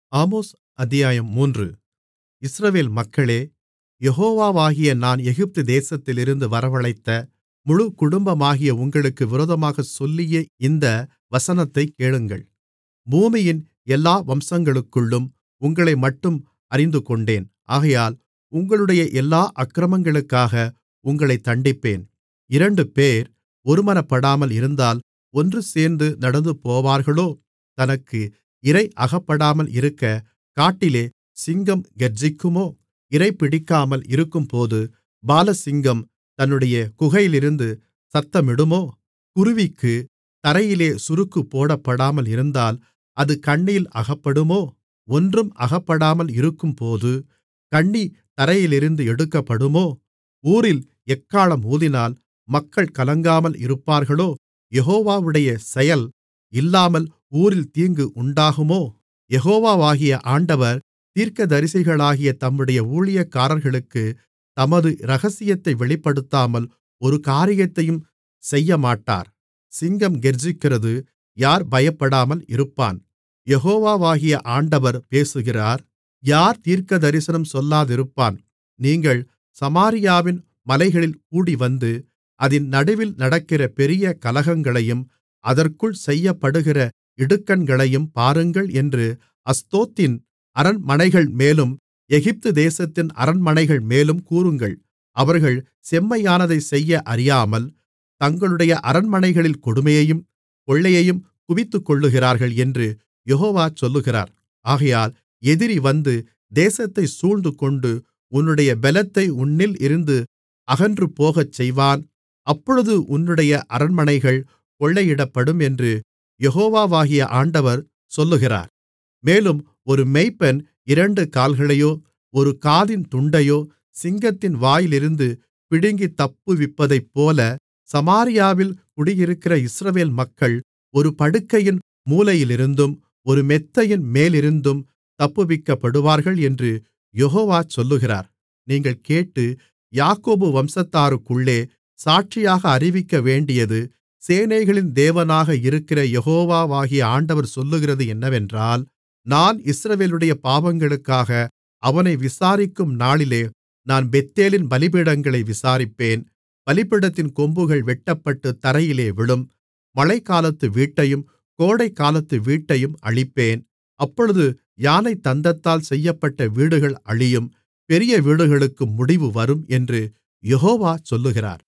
Amos அத்தியாயம் மூன்று இஸ்ரவேல் மக்களே யெகோவாகிய நான் எகிப்து தேசத்திலிருந்து வரவழைத்த முழு குடும்பமாகிய உங்களுக்கு விரோதமாகச் சொல்லிய இந்த வசனத்தைக் கேளுங்கள் பூமியின் எல்லா வம்சங்களுக்குள்ளும் உங்களைமட்டும் அறிந்துகொண்டேன் ஆகையால் உங்களுடைய எல்லா அக்கிரமங்களுக்காக உங்களைத் தண்டிப்பேன் இரண்டுபேர் ஒருமனப்படாமல் இருந்தால் ஒன்றுசேர்ந்து நடந்துபோவார்களோ தனக்கு இரை அகப்படாமல் இருக்கக் காட்டிலே சிங்கம் கெர்ச்சிக்குமோ இரைபிடிக்காமல் இருக்கும்போது பாலசிங்கம் தன்னுடைய குகையிலிருந்து சத்தமிடுமோ குருவிக்குத் தரையிலே சுருக்கு போடப்படாமல் இருந்தால் அது கண்ணியில் அகப்படுமோ ஒன்றும் அகப்படாமல் இருக்கும்போது கண்ணி தரையிலிருந்து எடுக்கப்படுமோ ஊரில் எக்காளம் ஊதினால் மக்கள் கலங்காமல் இருப்பார்களோ யெகோவாவுடைய செயல் இல்லாமல் ஊரில் தீங்கு உண்டாகுமோ யெகோவாகிய ஆண்டவர் தீர்க்கதரிசிகளாகிய தம்முடைய ஊழியக்காரர்களுக்குத் தமது இரகசியத்தை வெளிப்படுத்தாமல் ஒரு காரியத்தையும் செய்யமாட்டார் சிங்கம் கெர்ச்சிக்கிறது யார் பயப்படாமல் இருப்பான் யெகோவாகிய ஆண்டவர் பேசுகிறார் யார் தீர்க்கதரிசனம் சொல்லாதிருப்பான் நீங்கள் சமாரியாவின் மலைகளில் கூடிவந்து அதின் நடுவில் நடக்கிற பெரிய கலகங்களையும் அதற்குள் செய்யப்படுகிற இடுக்கண்களையும் பாருங்கள் என்று அஸ்தோத்தின் அரண்மனைகள்மேலும் எகிப்து தேசத்தின் அரண்மனைகள்மேலும் கூறுங்கள் அவர்கள் செம்மையானதைச் செய்ய அறியாமல் தங்களுடைய அரண்மனைகளில் கொடுமையையும் கொள்ளையையும் குவித்துக்கொள்ளுகிறார்கள் என்று யெகோவா சொல்லுகிறார் ஆகையால் எதிரி வந்து தேசத்தைச் சூழ்ந்துகொண்டு உன்னுடைய பெலத்தை உன்னில் இருந்து அகன்றுபோகச் செய்வான் அப்பொழுது உன்னுடைய அரண்மனைகள் கொள்ளையிடப்படும் என்று யெகோவாகிய ஆண்டவர் சொல்லுகிறார் மேலும் ஒரு மேய்ப்பன் இரண்டு கால்களையோ ஒரு காதின் துண்டையோ சிங்கத்தின் வாயிலிருந்து பிடுங்கித் தப்புவிப்பதைப்போல சமாரியாவில் குடியிருக்கிற இஸ்ரவேல் மக்கள் ஒரு படுக்கையின் மூலையிலிருந்தும் ஒரு மெத்தையின் மேலிருந்தும் தப்புவிக்கப்படுவார்கள் என்று யெகோவா சொல்லுகிறார் நீங்கள் கேட்டு யாக்கோபு வம்சத்தாருக்குள்ளே சாட்சியாக அறிவிக்கவேண்டியது சேனைகளின் தேவனாக இருக்கிற யெகோவாகிய ஆண்டவர் சொல்லுகிறது என்னவென்றால் நான் இஸ்ரவேலுடைய பாவங்களுக்காக அவனை விசாரிக்கும் நாளிலே நான் பெத்தேலின் பலிபீடங்களை விசாரிப்பேன் பலிபீடத்தின் கொம்புகள் வெட்டப்பட்டு தரையிலே விழும் மழைக்காலத்து வீட்டையும் கோடைக்காலத்து வீட்டையும் அழிப்பேன் அப்பொழுது யானை தந்தத்தால் செய்யப்பட்ட வீடுகள் அழியும் பெரிய வீடுகளுக்கு முடிவு வரும் என்று யெகோவா சொல்லுகிறார்